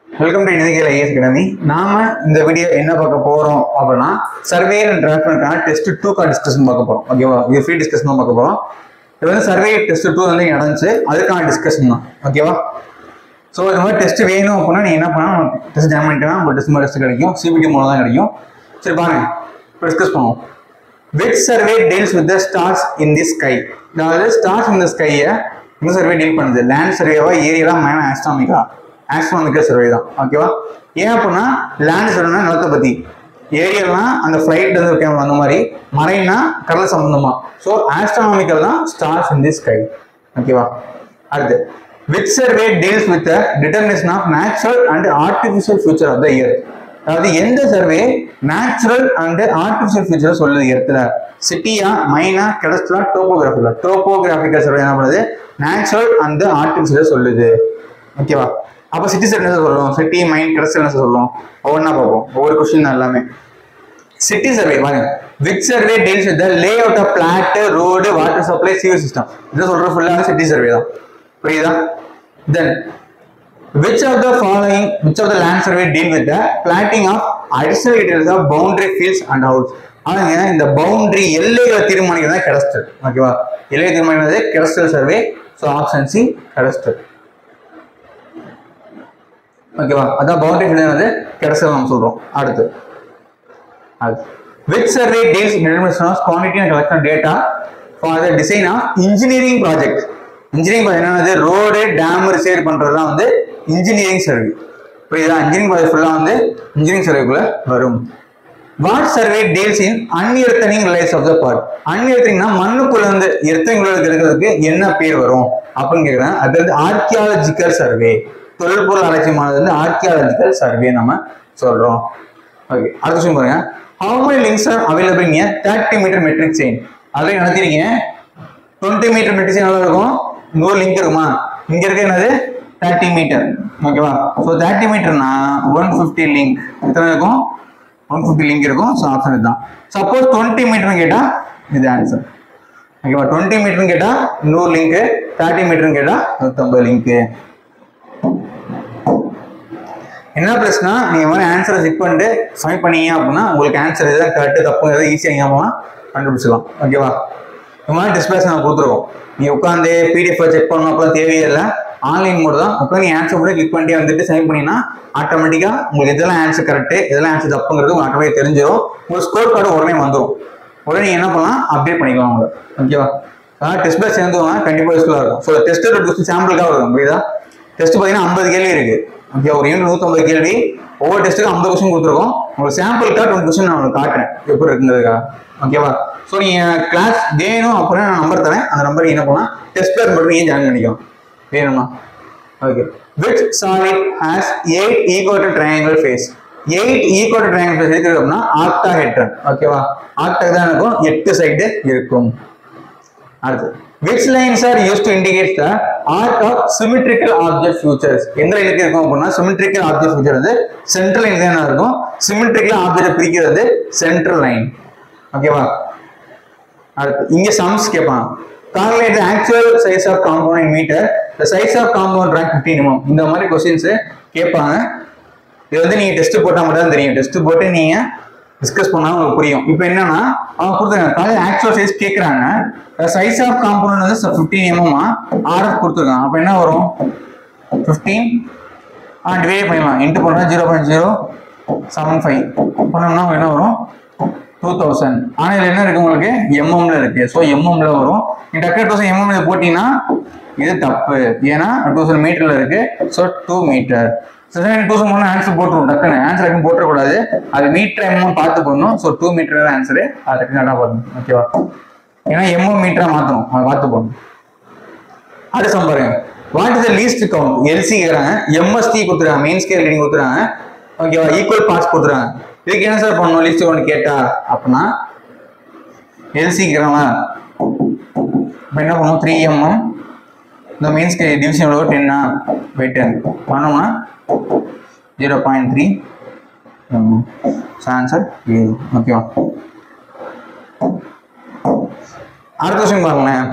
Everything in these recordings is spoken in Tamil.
வெல்கம் டு இணையகள் ஐஎஸ் அகாடமி நாம இந்த வீடியோ என்ன பார்க்க போறோம் அப்படின்னா சர்வே அண்ட் டிராஃப்ட்மெண்ட்கான டெஸ்ட் டூக்கான டிஸ்கஷன் பார்க்க போறோம் ஓகேவா இது ஃப்ரீ டிஸ்கஷன் தான் பார்க்க போறோம் இது வந்து சர்வே டெஸ்ட் டூ வந்து நடந்துச்சு அதுக்கான டிஸ்கஷன் தான் ஓகேவா ஸோ இது மாதிரி டெஸ்ட் வேணும் அப்படின்னா நீ என்ன பண்ணலாம் டெஸ்ட் ஜாயின் பண்ணிட்டேன்னா உங்களுக்கு டெஸ்ட் மாதிரி டெஸ்ட் கிடைக்கும் சிபிடி மூலம் தான் கிடைக்கும் சரி பாருங்க இப்போ டிஸ்கஸ் பண்ணுவோம் which survey deals with the stars in the sky அதாவது ஸ்டார்ஸ் இன் த ஸ்கையை இந்த சர்வே டீல் பண்ணுது லேண்ட் சர்வேவா ஏரியாவா மேன ஆஸ்ட்ராமிக்கா ஆஸ்ட்ராமிக்கல் சர்வே தான் ஓகேவா ஏன் அப்படின்னா லேண்ட் சர்வேனா நிலத்தை பத்தி ஏரியல்னா அந்த ஃப்ளைட் வந்து கேமரா அந்த மாதிரி மறைனா கடல் சம்பந்தமா ஸோ ஆஸ்ட்ராமிக்கல் தான் ஸ்டார்ஸ் இன் தி ஸ்கை ஓகேவா அடுத்து which survey deals with determination of natural and artificial future of the year அதாவது எந்த survey natural and artificial future சொல்லுது இடத்துல சிட்டியா மைனா கெடஸ்ட்ரா டோபோகிராஃபிக்கா டோபோகிராஃபிக்கல் சர்வே என்ன பண்ணுது நேச்சுரல் அண்ட் ஆர்டிஃபிஷியல் சொல்லுது ஓகேவா அப்போ சிட்டி சர்வே என்ன சொல்லும் சிட்டி மைன் கெடஸ்ட்ரல் என்ன சொல்லும் ஒவ்வொன்றா பார்ப்போம் ஒவ்வொரு கொஸ்டின் தான் எல்லாமே சிட்டி சர்வே பாருங்க which survey deals with layout of plot road water supply sewer system இதை சொல்ற ஃபுல்லாக சிட்டி சர்வே தான் புரியுதா தென் which of the following which of the land survey deal with the planting of additional details of boundary fields and house அவங்க இந்த பவுண்டரி எல்லைகளை தீர்மானிக்கிறது தான் கடஸ்டல் ஓகேவா எல்லை தீர்மானிக்கிறது cadastral survey so option C cadastral ஓகேவா அதான் பவுண்டரி ஃபீல்டு வந்து கடஸ்டல் நம்ம சொல்றோம் அடுத்து அது which survey deals in determination of quantity and collection of data for the design of engineering project engineering project என்னது ரோடு டேம் ரிசைட் பண்றதுலாம் வந்து இன்ஜினியரிங் சர்வே புரியுதா இன்ஜினியரிங் ப்ராஜெக்ட் ஃபுல்லாக வந்து இன்ஜினியரிங் சர்வேக்குள்ள வரும் what survey deals in unearthing lies of the part அன்இர்த்தனிங்னா மண்ணுக்குள்ள இருந்து எர்த்தனிங்குள்ள இருக்கிறதுக்கு என்ன பேர் வரும் அப்படின்னு கேட்குறேன் அது வந்து ஆர்கியாலஜிக்கல் சர்வே தொழில்பொருள் ஆராய்ச்சிமானது வந்து ஆர்கியாலஜிக்கல் சர்வே நம்ம சொல்றோம் ஓகே அடுத்த விஷயம் பாருங்க how many links are available in thirty metre metric chain அதில் நடத்திருக்கீங்க டுவெண்ட்டி மீட்டர் மெட்ரிக் செயின் எவ்வளோ இருக்கும் நூறு லிங்க் இருக்குமா இங்க இருக்க என்னது தேர்ட்டி மீட்டர் ஓகேவா ஸோ தேர்ட்டி மீட்டர்னா ஒன் ஃபிஃப்டி லிங்க் எத்தனை இருக்கும் ஒன் ஃபிஃப்டி லிங்க் இருக்கும் ஸோ ஆப்ஷன் இதுதான் சப்போஸ் டுவெண்ட்டி மீட்டர்னு கேட்டால் இது ஆன்சர் ஓகேவா டுவெண்ட்டி மீட்டர்னு கேட்டால் நூறு லிங்க்கு தேர்ட்டி மீட்டர்னு கேட்டால் நூற்றம்பது லிங்க்கு என்ன பிரச்சனை நீங்க மாதிரி ஆன்சரை செக் பண்ணிட்டு சப்மிட் பண்ணீங்க அப்படின்னா உங்களுக்கு ஆன்சர் எதாவது கரெக்ட் தப்பு எதாவது ஈஸியாக ஞாபகம் கண்டுபிடிச்சிடலாம் ஓகேவா இந்த மாதிரி டிஸ்பிளேஸ் நான் கொடுத்துருக்கோம் நீ உட்காந்து பிடிஎஃப் செக் பண்ணணும் அப்பலாம் தேவையில்லை ஆன்லைன் மோட் தான் உட்காந்து நீ ஆன்சர் கூட கிளிக் பண்ணிட்டு வந்துட்டு சப்மிட் பண்ணினா ஆட்டோமேட்டிக்காக உங்களுக்கு எதெல்லாம் ஆன்சர் கரெக்ட் எதெல்லாம் ஆன்சர் தப்புங்கிறது உங்களுக்கு ஆட்டோமேட்டிக் தெரிஞ்சிடும் உங்களுக்கு ஸ்கோர் கார்டு உடனே வந்துடும் உடனே நீங்க என்ன பண்ணலாம் அப்டேட் பண்ணிக்கலாம் உங்களை ஓகேவா அதான் டெஸ்ட் பேஸ் சேர்ந்துவாங்க கண்டிப்பாக யூஸ்ஃபுல்லாக இருக்கும் ஸோ டெஸ்ட் கொஸ்டின் சாம்பிளுக்காக இருக்கும் புரியுதா டெஸ்ட் பார்த்தீங்கன்னா ஐம்பது கேள்வி இருக்கு ஓகே ஒரு யூனிட் நூற்றம்பது கேள்வி ஒவ்வொரு டெஸ்ட்டுக்கும் ஐம்பது கொஸ்டின் கொடுத்துருக்கோம் உங்களுக்கு சாம்பிளுக்காக டுவெண்ட்டி கொஸ்டின் நான் உங்களுக்கு காட்டுறேன் எப்படி இருக்குங்கிறதுக்கா ஓகேவா ஸோ நீங்கள் கிளாஸ் வேணும் அப்படின்னா நான் நம்பர் தரேன் அந்த நம்பர் என்ன பண்ணலாம் டெஸ்ட் பேர் மட்டும் நீங்கள் ஜாயின் பண்ணிக்கலாம் வேணுமா okay which solid has eight equal triangle face eight equal triangle face இருக்குது அப்படின்னா ஆக்டா ஹெட்ரன் ஓகேவா ஆக்டா தான் இருக்கும் எட்டு சைடு இருக்கும் அடுத்து which lines are use to indicate the arc of symmetrical object futures எந்த லைனுக்கு இருக்கும் அப்படின்னா சிமெட்ரிக்கல் ஆப்ஜெக்ட் ஃபியூச்சர் வந்து சென்ட்ரல் லைன் தான் இருக்கும் சிமெட்ரிக்கல் ஆப்ஜெக்ட் பிரிக்கிறது சென்ட்ரல் லைன் ஓகேவா அடுத்து இங்க சம்ஸ் கேட்பான் calculate actual size of compound in metre the size of compound rank fifteen MM இந்த மாதிரி கொஸ்டின்ஸ் கேட்பாங்க இது வந்து நீங்க டெஸ்ட் போட்டா மட்டும் தான் தெரியும் டெஸ்ட் போட்டு நீங்க டிஸ்கஸ் பண்ணா உங்களுக்கு புரியும் இப்போ என்னன்னா அவங்க கொடுத்துருக்காங்க காலேஜ் ஆக்சுவல் சைஸ் கேட்குறாங்க சைஸ் ஆஃப் காம்பவுண்ட் வந்து ஃபிஃப்டீன் எம்எம்மா ஆர்எஃப் கொடுத்துருக்காங்க அப்போ என்ன வரும் ஃபிஃப்டீன் ஆ டிவைட் பண்ணிடலாம் இன்ட்டு பண்ணால் zero point zero seven five பண்ணோம்னா என்ன வரும் டூ தௌசண்ட் ஆனால் இதில் என்ன இருக்கு உங்களுக்கு எம்எம்ல இருக்கு ஸோ எம்எம்ல வரும் நீ டக்கு தௌசண்ட் எம்எம்ல போட்டீங்கன்னா இது தப்பு ஏன்னா டூ தௌசண்ட் மீட்டர்ல இருக்கு so two metre two thousand மூணு ஆன்சர் போட்டுரும் டக்குன்னு ஆன்சர் டக்குன்னு போட்டுறக்கூடாது அது மீட்டர் எம்எம் பார்த்து போடணும் ஸோ டூ மீட்டர் ஆன்சரு அது டக்குன்னு நல்லா போடணும் ஓகேவா ஏன்னா எம்எம் மீட்டரா மாற்றணும் அதை பார்த்து போடணும் அடுத்த சம் பாருங்க what is the least count LC கேக்குறாங்க எம்எஸ்டி கொடுத்துருக்காங்க மெயின் ஸ்கேல் ரீடிங் கொடுத்துருக்காங்க ஓகேவா ஈக்குவல் பார்ட்ஸ் கொடுத்துருக்காங்க இதுக்கு என்ன சார் பண்ணணும் லீஸ்ட் கவுண்ட் கேட்டா அப்படின்னா எல்சி கேக்குறாங்களா இப்போ என்ன பண்ணுவோம் த்ரீ எம்எம் இந்த மெயின் ஸ்கேல் டிவிஷன் எவ்வளோ டென்னா பை டென் பண்ணோம்னா ஜீரோ பாயிண்ட் த்ரீ ஆன்சர் ஏழு ஓகேவா அடுத்த விஷயம் பாருங்களேன்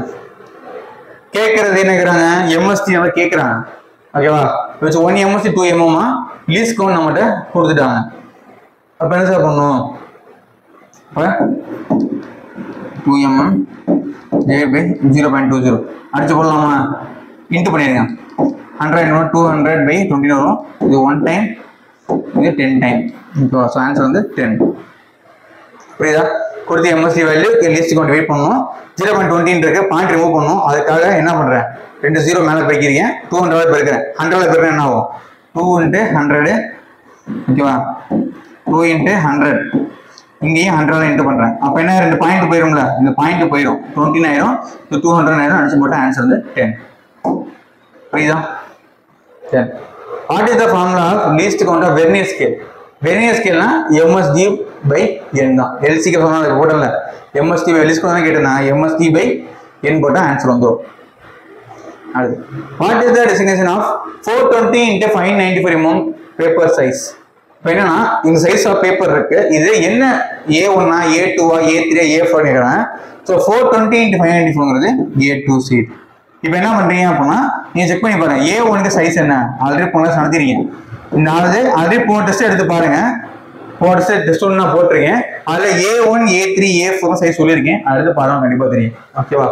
கேட்கறது என்ன கேக்குறாங்க எம்எஸ்டி வந்து கேட்குறாங்க ஓகேவா வச்சு ஒன் எம்எஸ்சி டூ எம்எம்மா லீஸ்ட் கவுண்ட் நம்மகிட்ட கொடுத்துட்டாங்க அப்போ என்ன சார் பண்ணணும் இப்போ டூ எம்எம் ஏ by zero point two zero அடிச்சு போடலாமா இன்ட்டு பண்ணிடுங்க ஹண்ட்ரட் டூ ஹண்ட்ரட் பை டுவெண்ட்டின்னு வரும் இது ஒன் டைம் இது டென் டைம் இப்போ ஸோ ஆன்சர் வந்து டென் புரியுதா கொடுத்து எம்எஸ்சி வேல்யூ லிஸ்ட் கொண்டு வெயிட் பண்ணணும் ஜீரோ பாயிண்ட் டுவெண்ட்டின் இருக்கு பாயிண்ட் ரிமூவ் பண்ணணும் அதுக்காக என்ன பண்ணுறேன் ரெண்டு ஜீரோ மேலே பெருக்கிறீங்க டூ ஹண்ட்ரட் பெருக்கிறேன் ஹண்ட்ரட் பெருக்கிறேன் என்ன ஆகும் டூ இன்ட்டு ஹண்ட்ரடு ஓகேவா டூ இன்ட்டு ஹண்ட்ரட் இங்கேயும் ஹண்ட்ரட் இன்ட்டு பண்ணுறேன் அப்போ என்ன ரெண்டு பாயிண்ட் போயிரும்ல இந்த பாயிண்ட் போயிடும் டுவெண்ட்டின் ஆயிரும் இது டூ ஹண்ட்ரட் ஆயிரும் அடிச்சு போட்டால் ஆன்சர் வந்து டென் புரியுதா சரி what is the formula of least count of vernier scale vernier ஸ்கேல்னா எம்எஸ்டி பை என் தான் எல்சிக்கு சொன்னால் போடல எம்எஸ்டி பை எல்சிக்கு தான் கேட்டேன் எம்எஸ்டி பை என் போட்டால் ஆன்சர் வந்துடும் அடுத்து what is the designation of four twenty into five ninety five MM paper size இப்போ என்னன்னா இந்த சைஸ் ஆஃப் பேப்பர் இருக்கு இது என்ன ஏ ஒன்னா ஏ டூவா ஏ த்ரீ ஏ ஃபோர் கேட்குறேன் so four twenty into five ninety ஃபோர்ங்கிறது ஏ டூ சீட் இப்போ என்ன பண்றீங்க அப்படின்னா நீங்க செக் பண்ணி பாருங்க ஏ ஒனுக்கு சைஸ் என்ன ஆல்ரெடி போன நடத்திருக்கீங்க இந்த ஆனது ஆல்ரெடி போன டெஸ்ட் எடுத்து பாருங்க போன டெஸ்ட் டெஸ்ட் ஒன்று நான் போட்டிருக்கேன் அதுல A one A three A four size சொல்லியிருக்கேன் அடுத்து பாருங்க கண்டிப்பா தெரியும் ஓகேவா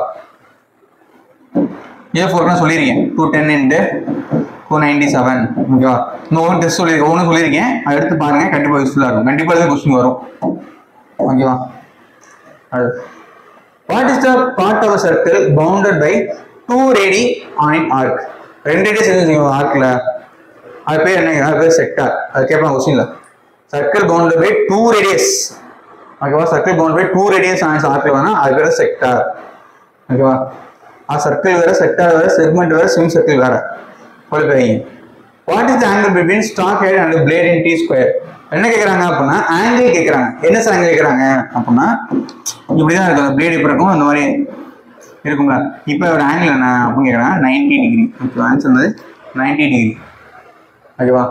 ஏ ஃபோர்னா சொல்லியிருக்கேன் two ten into two ninety seven ஓகேவா இந்த ஒன்று டெஸ்ட் சொல்லியிருக்கேன் ஒன்று சொல்லியிருக்கேன் அதை எடுத்து பாருங்க கண்டிப்பாக யூஸ்ஃபுல்லாக இருக்கும் கண்டிப்பாக இது கொஸ்டின் வரும் ஓகேவா அது what is the part of circle bounded by two radii and an arc ரெண்டு ரேடியஸ் செஞ்சு ஆர்க்கில் அது பேர் என்ன அது பேர் செக்டார் அது கேட்பாங்க கொஸ்டின்ல circle bounded by two radius ஓகேவா circle bound by two radius and ஆர்க்கில் வேணா அது பேர் செக்டார் ஓகேவா ஆ சர்க்கிள் வேற செக்டார் வேற செக்மெண்ட் வேற சிம் சர்க்கிள் வேற குழப்பீங்க what is the angle between stock head and blade in T square என்ன கேட்குறாங்க அப்படின்னா ஆங்கிள் கேட்குறாங்க என்ன சார் ஆங்கிள் கேட்குறாங்க அப்படின்னா இப்படி தான் இருக்கும் பிளேட் இப்படி இருக்கும் அந்த மாதிரி இருக்குங்களா இப்போ ஒரு ஆங்கிள் என்ன அப்படின்னு கேட்குறாங்க நைன்டி டிகிரி ஓகே ஆன்சர் வந்து நைன்டி டிகிரி ஓகேவா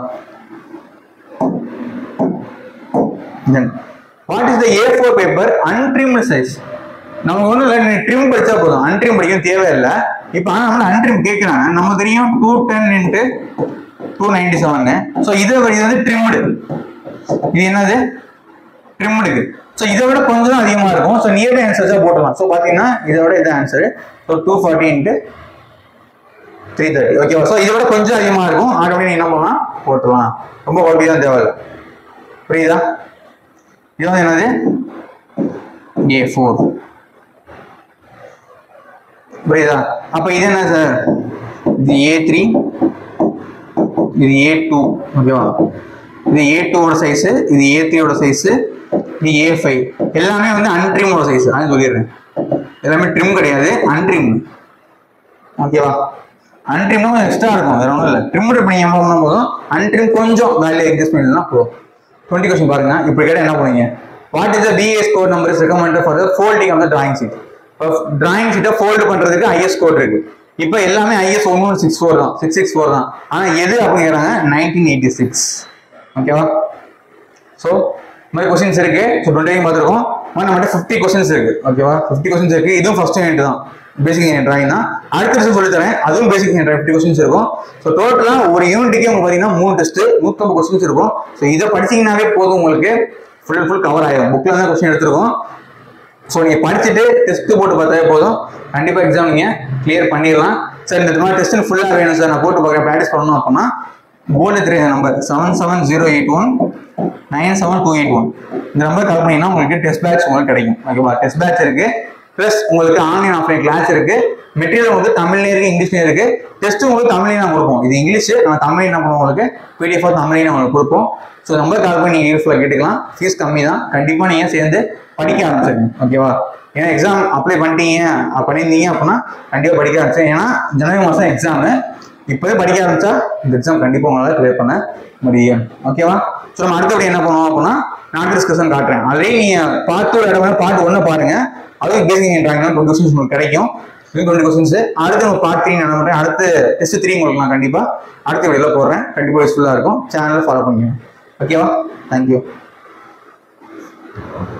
then what is the A four paper untrimmed size நமக்கு ஒன்றும் இல்லை நீ ட்ரிம் படிச்சா போதும் அன்ட்ரிம் படிக்க தேவையில்லை இப்போ ஆனால் நம்மள அன்ட்ரிம் கேட்குறாங்க நமக்கு தெரியும் two ten into two ninety seven so இதை விட இது வந்து ட்ரிம்டு இது என்னது ட்ரிம்டுக்கு ஸோ இதை விட கொஞ்சம் அதிகமாக இருக்கும் ஸோ நியர்பை ஆன்சர்ஸாக போட்டலாம் ஸோ பார்த்தீங்கன்னா இதை விட இது answer so two forty into three thirty ஓகேவா ஸோ இதை விட கொஞ்சம் அதிகமாக இருக்கும் ஆட்டோமேட்டிக் என்ன பண்ணலாம் போட்டுடலாம் ரொம்ப குவாலிட்டி தான் தேவையில்லை புரியுதா இது வந்து என்னது ஏ ஃபோர் புரியுதா அப்போ இது என்ன சார் இது ஏ த்ரீ இது ஏ டூ ஓகேவா இது ஏ டூவோட சைஸு இது ஏ த்ரீயோட சைஸு இது ஏ ஃபைவ் எல்லாமே வந்து அன்ட்ரிமோட சைஸ் அது சொல்லிடுறேன் எல்லாமே ட்ரிம் கிடையாது அன்ட்ரிம் ஓகேவா அன்ட்ரிம்னா எக்ஸ்ட்ரா இருக்கும் வேற ஒன்றும் இல்லை ட்ரிம் இப்போ நீங்கள் பண்ணும் போதும் அன்ட்ரிம் கொஞ்சம் வேல்யூ இன்க்ரீஸ் பண்ணிடலாம் போதும் டுவெண்ட்டி கொஸ்டின் பாருங்க இப்போ கேட்டால் என்ன பண்ணுவீங்க what is the BS code number is recommended for the folding of the drawing sheet இப்போ டிராயிங் சீட்டை ஃபோல்டு பண்ணுறதுக்கு ஐஎஸ் கோட் இருக்கு இப்போ எல்லாமே ஐஎஸ் ஒன்று சிக்ஸ் ஃபோர் தான் சிக்ஸ் சிக்ஸ் ஃபோர் தான் ஆனால் எது அப்படிங்கிறாங்க நைன்டீன் எயிட்டி சிக்ஸ் ஓகேவா ஸோ இந்த மாதிரி கொஸ்டின்ஸ் இருக்கு ஸோ டுவெண்ட்டி பார்த்துருக்கோம் ஆனால் நம்மகிட்ட ஃபிஃப்டி கொஸ்டின்ஸ் இருக்கு ஓகேவா ஃபிஃப்டி கொஸ்டின்ஸ் இருக்கு இதுவும் ஃபர்ஸ்ட் யூனிட் தான் பேசிக் யூனிட் டிராயிங் தான் அடுத்த டெஸ்ட் சொல்லி தரேன் அதுவும் பேசிக் யூனிட் ஃபிஃப்டி கொஸ்டின்ஸ் இருக்கும் ஸோ டோட்டலாக ஒரு யூனிட்டுக்கே உங்களுக்கு பார்த்தீங்கன்னா மூணு டெஸ்ட் நூற்றம்பது கொஸ்டின்ஸ் இருக்கும் ஸோ இதை படிச்சீங்கன்னாவே போதும் உங்களுக்கு ஃபுல் அண்ட் ஃபுல் கவர் ஆயிடும் புக்கில் தான் கொஸ்டின் எடுத்திருக்கோம் ஸோ நீங்கள் படிச்சுட்டு டெஸ்ட் போட்டு பார்த்தாலே போதும் கண்டிப்பாக எக்ஸாம் நீங்கள் கிளியர் பண்ணிடலாம் சார் இந்த மாதிரி டெஸ்ட் ஃபுல்லாக வேணும் சார் நான் போட்டு பார்க்க ப்ராக்டிஸ் பண்ணணும் அப்படின்னா போர்டு தெரியாத number seven seven zero eight one nine seven two eight one இந்த நம்பர் கால் பண்ணீங்கன்னா உங்களுக்கு டெஸ்ட் பேட்ச் உங்களுக்கு கிடைக்கும் ஓகேவா டெஸ்ட் பேட்ச் இருக்கு ப்ளஸ் உங்களுக்கு ஆன்லைன் ஆஃப்லைன் கிளாஸ் இருக்கு மெட்டீரியல் உங்களுக்கு தமிழ்லேயும் இருக்கு இங்கிலீஷ்லேயும் இருக்கு டெஸ்ட் உங்களுக்கு தமிழ்லையும் நான் கொடுப்போம் இது இங்கிலீஷ் நம்ம தமிழ் என்ன பண்ணுவோம் உங்களுக்கு பிடிஎஃப் தமிழ்லையும் நம்ம கொடுப்போம் ஸோ நம்பர் கால் பண்ணி நீங்கள் யூஸ்ஃபுல்லாக கேட்டுக்கலாம் ஃபீஸ் கம்மி தான் கண்டிப்பாக நீங்கள் சேர்ந்து படிக்க ஆரம்பிச்சிருங்க ஓகேவா ஏன்னா எக்ஸாம் அப்ளை பண்ணிட்டீங்க அஹ் பண்ணியிருந்தீங்க அப்படின்னா கண்டிப்பாக படிக்க ஆரம்பிச்சேன் ஏன்னா ஜனவரி மாதம் எக்ஸாமு இப்போவே படிக்க ஆரம்பிச்சா இந்த எக்ஸாம் கண்டிப்பாக உங்களால் கிளியர் பண்ண முடியும் ஓகேவா ஸோ நம்ம அடுத்தபடி என்ன பண்ணுவோம் அப்படின்னா நான் டிஸ்கஷன் காட்டுறேன் ஆல்ரெடி நீங்கள் பார்த்து ஒரு இடம் பார்ட் ஒன்று பாருங்க அதுவும் பேசிக் ட்ராயிங்னா டுவெண்ட்டி கொஸ்டின்ஸ் உங்களுக்கு கிடைக்கும் இது டுவெண்ட்டி கொஸ்டின்ஸ் அடுத்து நம்ம பார்ட் த்ரீ நான் பண்ணுறேன் அடுத்து டெஸ்ட் த்ரீ உங்களுக்கு நான் கண்டிப்பாக அடுத்த வீடியோவில் போடுறேன் கண்டிப்பாக யூஸ்ஃபுல்லாக இருக்கும் சேனலை ஃபாலோ பண்ணுங்க ஓகேவா தேங்க்யூ